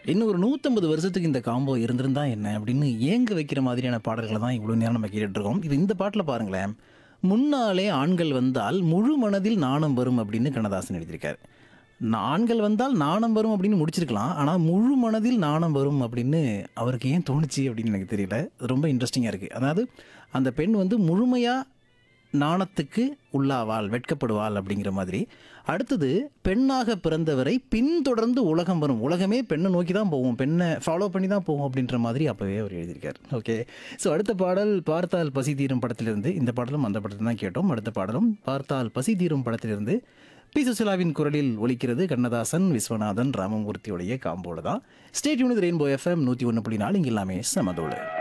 இன்னும் ஒரு நூற்றம்பது வருஷத்துக்கு இந்த காம்போ இருந்திருந்தா என்ன அப்படின்னு ஏங்க வைக்கிற மாதிரியான பாடல்களை தான் இவ்வளோ நேரம் நம்ம கேட்டுட்டு இருக்கோம் இது இந்த பாட்டில் பாருங்களேன் முன்னாலே ஆண்கள் வந்தால் முழு மனதில் நாணம் வரும் அப்படின்னு கண்ணதாசன் எழுதியிருக்காரு ஆண்கள் வந்தால் நாணம் வரும் அப்படின்னு முடிச்சிருக்கலாம் ஆனால் முழு மனதில் நாணம் வரும் அப்படின்னு அவருக்கு ஏன் தோணுச்சு அப்படின்னு எனக்கு தெரியல அது ரொம்ப இன்ட்ரெஸ்டிங்காக இருக்குது அதாவது அந்த பெண் வந்து முழுமையாக நாணத்துக்கு உள்ளாவாள் வெட்கப்படுவாள் அப்படிங்கிற மாதிரி அடுத்தது பெண்ணாக பிறந்தவரை பின்தொடர்ந்து உலகம் வரும் உலகமே பெண்ணை நோக்கி தான் போவோம் பெண்ணை ஃபாலோ பண்ணி தான் போவோம் அப்படின்ற மாதிரி அப்போவே அவர் எழுதியிருக்கார் ஓகே ஸோ அடுத்த பாடல் பார்த்தால் பசி தீரும் படத்திலிருந்து இந்த பாடலும் அந்த படத்தை தான் கேட்டோம் அடுத்த பாடலும் பார்த்தால் பசி தீரும் படத்திலிருந்து பி சுசிலாவின் குரலில் ஒலிக்கிறது கண்ணதாசன் விஸ்வநாதன் ராமமூர்த்தியுடைய காம்போடு தான் ஸ்டேட் யூனிட் ரெயின்போ எஃப்எம் நூற்றி ஒன்று புள்ளி நாலு இங்கே எல்லாமே சமதோடு